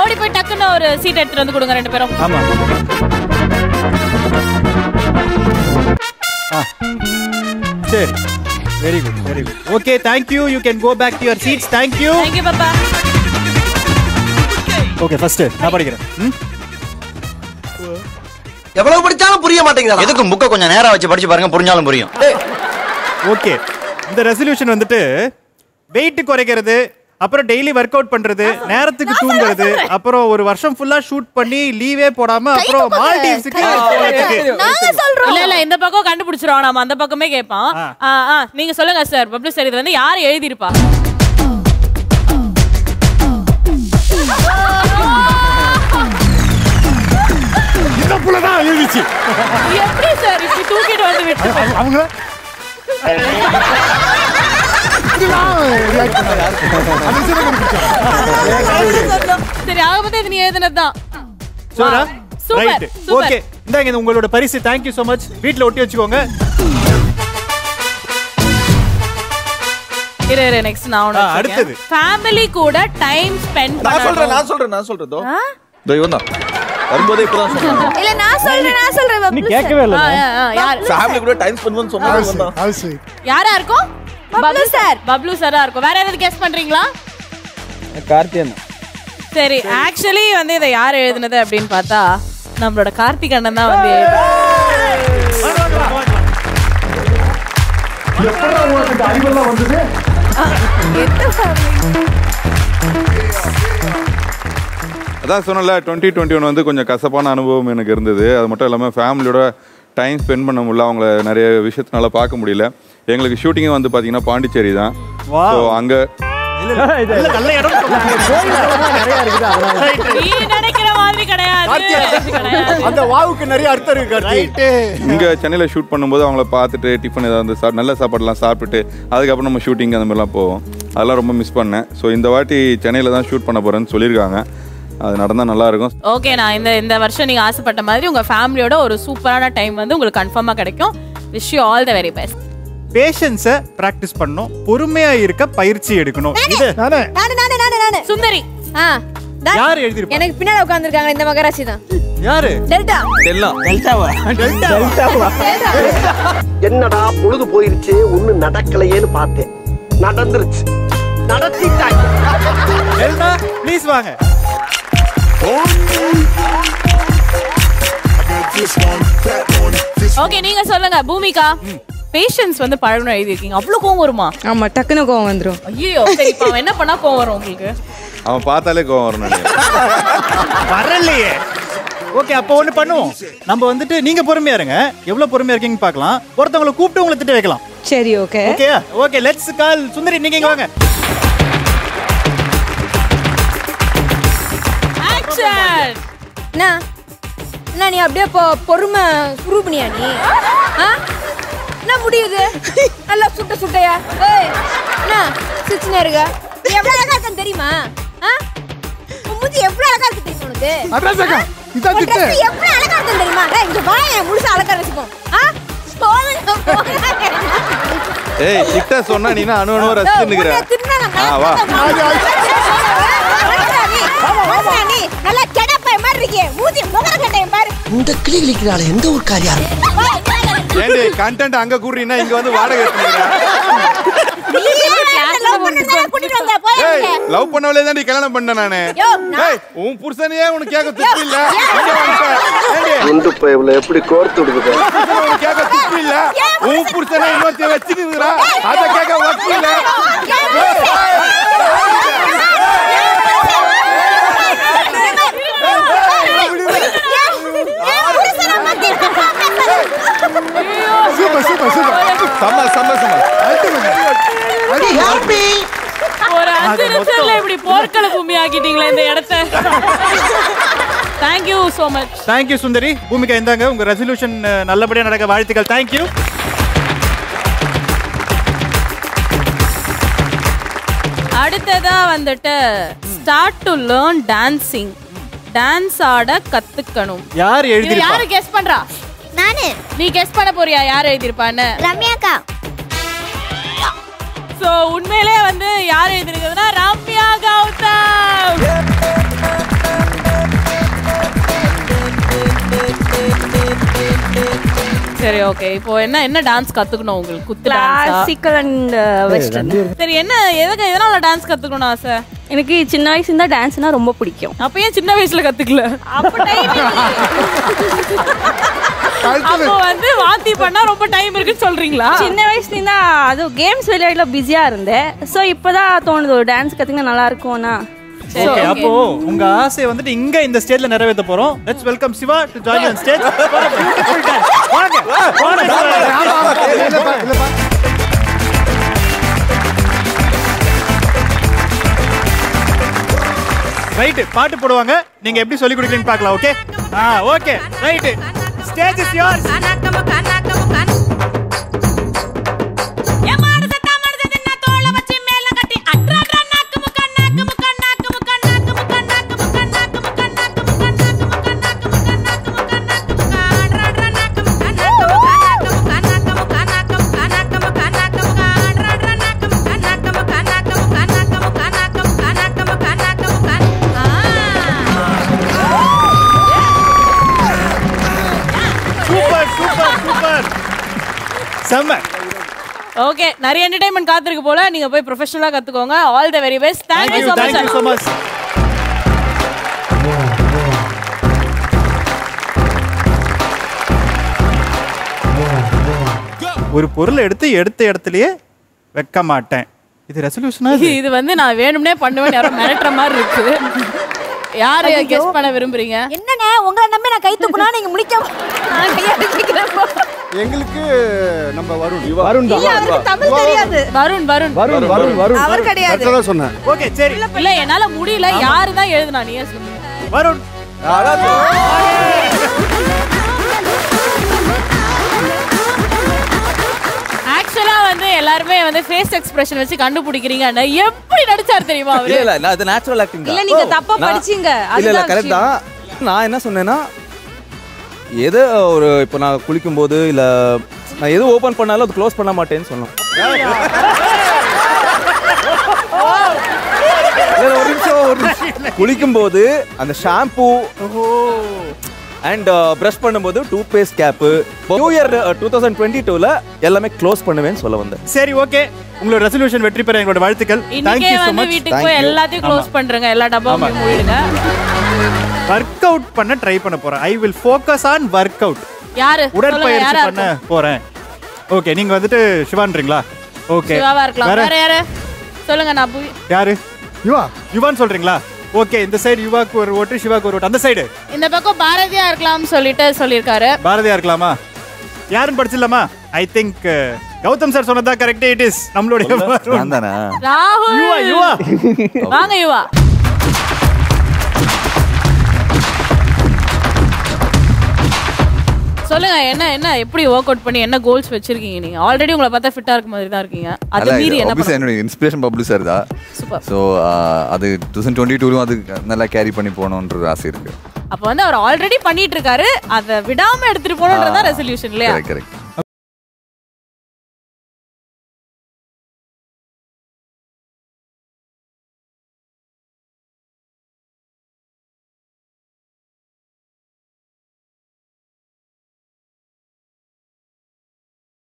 ஓடி போய் டக்குன்னு ஒரு சீட் எடுத்துட்டு வந்து கொடுங்க ரெண்டு பேரும் ஆமா ஆ சரி very good very good okay thank you you can go back to your seats thank you thank you பாப்பா ஓகே ஃபர்ஸ்ட் நான் படிக்கிறேன் ம் எவ்வளவு படிச்சாலும் புரிய மாட்டேங்குதா எதுக்கு புக்கை கொஞ்சம் நேரா வச்சு படிச்சு பாருங்க புரிஞ்சாலும் புரியும் ஓகே இந்த ரெசல்யூஷன் வந்துட்டு வெயிட் குறைக்கிறது அப்புறம் டெய்லி ஒர்க் அவுட் பண்றது நேரத்துக்கு தூங்குறது அப்புறம் ஒரு வருஷம் ஃபுல்லா ஷூட் பண்ணி லீவே போடாம அப்புறம் மால்டீவ்ஸுக்கு போறதுக்கு இல்ல இல்ல இந்த பக்கம் கண்டுபிடிச்சிருவோம் நாம அந்த பக்கமே கேட்பான் ஆ, ஆ, நீங்க சொல்லுங்க சார் பப்ளு சார் இது வந்து யார் எழுதியிருப்பா இந்த புள்ள தான் எழுதிச்சு எப்படி சார் இப்படி தூக்கிட்டு வந்து விட்டு அவங்க சரி ஆக பத்தி இது நீ எழுதுனதுதான் சோரா சூப்பர் ரைட் சூப்பர் ஓகே இந்தாங்க இது உங்களோட பரிசு தேங்க் யூ so மச் வீட்ல ஒட்டி வச்சுக்கோங்க இரு இரு நெக்ஸ்ட் நான் ஆ, ஒன்னு அடுத்தது. ஃபேமிலி கூட டைம் ஸ்பெண்ட் நான் சொல்றேன் பண்ணணும் நான் சொல்றேன் நான் சொல்றேன் தோ இதோ இவன் தான் வரும்போதே இப்பதான் சொன்னான் இல்ல நான் சொல்றேன் நான் சொல்றேன் நீ பப்ளு கேட்கவே இல்ல ஆ, ஆ, ஆ, யார் ஃபேமிலி கூட டைம் ஸ்பெண்ட் பண்ண சொன்னா இவன் தான் ஹவுஸ் யாரா இருக்கும் பப்ளு சார் பப்ளு சாரா இருக்கும் வேற ஏதாவது கெஸ் பண்றீங்களா கார்த்தியன் சரி ஆக்சுவலி வந்து இதை யார் எழுதுனது அப்படின்னு பார்த்தா நம்மளோட கார்த்திக் அண்ணன் தான் வந்து எழுதுனாரு. அதான் சொன்னல டுவெண்ட்டி டுவெண்ட்டி ஒன் வந்து கொஞ்சம் கசப்பான அனுபவம் எனக்கு இருந்தது அது மட்டும் இல்லாமல் ஃபேமிலியோட டைம் ஸ்பெண்ட் பண்ண முடியல அவங்கள நிறைய விஷயத்தினால பார்க்க முடியல எங்களுக்கு ஷூட்டிங்கே வந்து பார்த்தீங்கன்னா பாண்டிச்சேரி தான் Wow. ஸோ அங்கே இல்ல, நல்ல இடம் நீ நினைக்கிற மாதிரி கிடையாது கிடையாது. அந்த வாவுக்கு நிறைய அர்த்தம் இருக்கு ரைட்டு இங்கே சென்னையில் ஷூட் பண்ணும்போது அவங்கள பார்த்துட்டு டிஃபன் ஏதாவது சா நல்ல சாப்பாடுலாம் சாப்பிட்டுட்டு அதுக்கப்புறம் நம்ம ஷூட்டிங் அந்த மாதிரிலாம் போவோம் அதெல்லாம் ரொம்ப மிஸ் பண்ணேன் ஸோ இந்த வாட்டி சென்னையில் தான் ஷூட் பண்ண போகிறேன்னு சொல்லியிருக்காங்க அது நடந்தால் நல்லாயிருக்கும் ஓகே நான் இந்த இந்த வருஷம் நீங்க ஆசைப்பட்ட மாதிரி உங்க ஃபேமிலியோட ஒரு சூப்பரான டைம் வந்து உங்களுக்கு கன்ஃபார்மா கிடைக்கும் wish you all the very best பேஷன்ஸை பிராக்டிஸ் பண்ணணும் பொறுமையா இருக்க பயிற்சி எடுக்கணும் இது நானே நானு நானு நானு நானு சுந்தரி ஆ தா- யார் எழுதிருப்பா எனக்கு பின்னாடி உட்கார்ந்திருக்காங்க இந்த மகராசி தான் யாரு டெல்டா எல்லாம் என்னடா பொழுது போயிருச்சு ஒண்ணு நடக்கலையேன்னு பார்த்தேன் நடந்துருச்சு நடத்திட்டாங்க எல்னா ப்ளீஸ் வாங்க ஓகே நீங்க சொல்லுங்க பூமிகா பேஷன்ஸ் வந்து பழகணும் எழுதியிருக்கீங்க அவ்வளவு கோவம் வருமா ஆமா டக்குன்னு கோவம் வந்துரும் ஐயோ சரி இப்ப அவன் என்ன பண்ணா கோவம் வரும் உங்களுக்கு அவன் பார்த்தாலே கோவம் வரும் நினைக்கிறேன் வரலையே ஓகே அப்போ ஒண்ணு பண்ணுவோம் நம்ம வந்துட்டு நீங்க பொறுமையா இருங்க எவ்வளவு பொறுமையா இருக்கீங்கன்னு பார்க்கலாம் ஒருத்தவங்களை கூப்பிட்டு உங்களை திட்ட வைக்கலாம் சரி okay okay okay let's call Sundari நீங்க இங்க வாங்க ஆக்ஷன் என்ன என்ன நீ அப்படியே பொ பொறுமை சுரூபணியா நீ ஆ என்ன முடியுது நல்லா சுட்ட சுட்டையா ஏய் என்ன சிச்சுனே இருக்க நீ எவ்வளவு அழகா இருக்கன்னு தெரியுமா ஆ உன் மூஞ்சி எவ்வளவு அழகா இருக்கு தெரியுமா உனக்கு அட்ரஸ் அக்கா இதான் உன் திட்டு dress எவ்வளவு அழகா இருக்குன்னு தெரியுமா ஏய், இங்க வா என் முழுசா அழகா ரசிப்போம் ஆ போதுங்க, போதுங்க. ஏய் கிட்ட சொன்னா நீ அணு அணுவா ரசிச்சுன்னுக்குற உன்னை திட்டுனா ஆ வா நான் நீ நல்லா கெடப்பை மாதிரி இருக்கே மூஞ்சி முகர கட்டையும் பாரு இந்த கிளி கிளிக்கிறாள் எந்த ஒரு காரியம் ஏண்டி கண்டென்ட் அங்க கூடுறீன்னா இங்க வந்து வாடகை எடுத்துக்கிறேன் ஏய் லவ் பண்ணவளே தான் கல்யாணம் பண்ண நானு யோ, நான்- ஏய் உன் புருஷனையே உனக்கு கேட்க துப்பு இல்ல இங்க வந்துட்ட. ஏண்டி குண்டு பைப்ல எப்படி கோர்த்து விடுது உனக்கு கேட்க துப்பு இல்ல உன் புருஷனை இன்னொருத்த வச்சுக்கிறா அத கேட்க வக்கு இல்ல சூப்பர் சூப்பர் சூப்பர் செம்ம செம்ம செம்ம ஒரு அஞ்சு நிமிஷத்துல இப்படி போர்க்கள பூமி ஆக்கிட்டீங்களே இந்த இடத்த thank you so much thank you Sundari Bhoomika இந்தாங்க உங்க ரெசல்யூஷன் நல்லபடியா நடக்க வாழ்த்துக்கள் தேங்க்யூ அடுத்ததா வந்துட்டு start to learn dancing dance ஆட கத்துக்கணும் யார் இது எழுதிருப்பா யாரு கெஸ் பண்றா நானு நீ கெஸ் பண்ண போறியா யார் எழுதிருப்பான்னு ரம்யாக்கா சோ உண்மையிலே வந்து யார் எழுதிருக்கிறதுனா ரம்யா கௌதம் சரி ஓகே இப்போ என்ன என்ன டான்ஸ் கத்துக்கணும் உங்களுக்கு குத்து டான்ஸா கிளாசிக்கல் அண்ட் வெஸ்டர்ன் சரி என்ன எதுக்கு எதனால டான்ஸ் கத்துக்கணும் ஆசை எனக்கு சின்ன வயசுல இருந்தா டான்ஸ்னா ரொம்ப பிடிக்கும் அப்ப ஏன் சின்ன வயசுல கத்துக்கல அப்ப டைம் அப்போ வந்து வாந்தி பண்ணா ரொம்ப டைம் இருக்குன்னு சொல்றீங்களா சின்ன வயசுல இருந்தா அது கேம்ஸ் விளையாடல பிஸியா இருந்தேன் ஸோ இப்பதான் தோணுது ஒரு டான்ஸ் கத்துக்கினா நல்லா இருக்கும்னா ஓகே அப்போ உங்க ஆசையை வந்துட்டு இங்க இந்த ஸ்டேஜ்ல நிறைவேற்ற போறோம் let's welcome Siva to join on stage beautiful dance வாங்க வாங்க சிவா. ரைட் பாட்டு போடுவாங்க நீங்க எப்படி சொல்லி கொடுக்குறீங்கன்னு பார்க்கலாம் ஓகே ஆ okay right stage is yours super super super செம்ம ஓகே நிறைய என்டர்டைன்மெண்ட் காத்திருக்கு போல நீங்க போய் ப்ரொஃபஷனலா கத்துக்கோங்க all the very best thank you thank so you much so much ஒரு பொருளை எடுத்து எடுத்த இடத்துலயே வைக்க மாட்டேன் இது ரெசல்யூஷனா இது வந்து நான் வேணும்னே பண்ணுவேன் யாரோ மிரட்டுற மாதிரி இருக்கு யாரு கெஸ் பண்ண விரும்புறீங்க என்னண்ணே உங்களை நம்பி நான் கை தூக்குனா நீங்க முடிக்க நான் கையாடி பிடிக்கிறப்போ. எங்களுக்கு நம்ம வருண் வருண் இல்ல அவருக்கு தமிழ் தெரியாது வருண் வருண் வருண் வருண் வருண் அவர் கிடையாது கரெக்டா தான் சொன்னேன் ஓகே சரி இல்ல என்னால முடியல யாரு தான் எழுதுனா நீயே சொல்லு வருண் ஆக்சுவலா வந்து எல்லாருமே வந்து ஃபேஸ் எக்ஸ்பிரஷன் வச்சு கண்டுபிடிக்கிறீங்க எப்படி நடிச்சாரு தெரியுமா இல்ல அவரு இல்ல நான் அது நேச்சுரல் ஆக்டிங் தான் இல்ல நீங்க தப்பா நான்- படிச்சீங்க இல்ல இல்ல அதுதான் கரெக்ட் தான் நான் என்ன சொன்னேன்னா எது ஒரு இப்போ நான் குளிக்கும் போது இல்ல நான் எது ஓபன் பண்ணாலும் அது க்ளோஸ் பண்ண மாட்டேன்னு சொன்னோம் இல்ல, ஒரு நிமிஷம் ஒரு நிமிஷம் குளிக்கும் போது அந்த ஷாம்பு அண்ட் ப்ரஷ் பண்ணும்போது toothpaste cap new year two thousand twenty டூவில் எல்லாமே க்ளோஸ் பண்ணுவேன்னு சொல்ல வந்தேன் சரி ஓகே உங்களோட ரெசல்யூஷன் வெற்றி பெற எங்களோட வாழ்த்துக்கள் தேங்க் இன்னைக்கே யூ so வந்து மச் வீட்டுக்கு போய் எல்லாத்தையும் க்ளோஸ் பண்றேங்க எல்லா டப்பாவும் மூடிடுங்க ஒர்க் அவுட் பண்ண ட்ரை பண்ண போறேன் I will focus on work out யாரு சொல்லுங்க, உடற்பயிற்சி யாரா பண்ண இருக்கும்? போறேன் ஓகே நீங்க வந்துட்டு சிவான்றீங்களா ஓகே சிவாவா இருக்கலாம் வேற யாரு சொல்லுங்க நான் போய் யாரு யுவா யுவான் சொல்றீங்களா ஓகே இந்த சைடு யுவாக்கு ஒரு ஓட்டு சிவாக்கு ஒரு ஓட்டு அந்த சைடு இந்த பக்கம் பாரதியா இருக்கலாம்னு சொல்லிட்டு சொல்லியிருக்காரு பாரதியா இருக்கலாமா யாரும் படிச்சிடலாமா ஐ திங்க் கௌதம் சார் சொன்னதா கரெக்ட் இட் இஸ் நம்மளுடைய வருண். நான் தானே ராகுல் யுவா யுவா வாங்க யுவா சொல்லுங்க என்ன என்ன எப்படி ஒர்க் அவுட் பண்ணி என்ன கோல்ஸ் வச்சிருக்கீங்க நீங்க ஆல்ரெடி உங்களை பார்த்தா ஃபிட்டா இருக்க மாதிரி தான் இருக்கீங்க அது மீறி என்ன ஆப்வியஸாக என்னுடைய இன்ஸ்பிரேஷன் பப்ளு சார் தான் Super. ஸோ அது டூ தௌசண்ட் டுவெண்ட்டி டூலும் அது நல்லா கேரி பண்ணி போகணுன்ற ஆசை இருக்கு அப்ப வந்து அவர் ஆல்ரெடி பண்ணிட்டு இருக்காரு அதை விடாம எடுத்துட்டு போகணுன்றதான் ரெசல்யூஷன் இல்லையா கரெக்ட் கரெக்ட்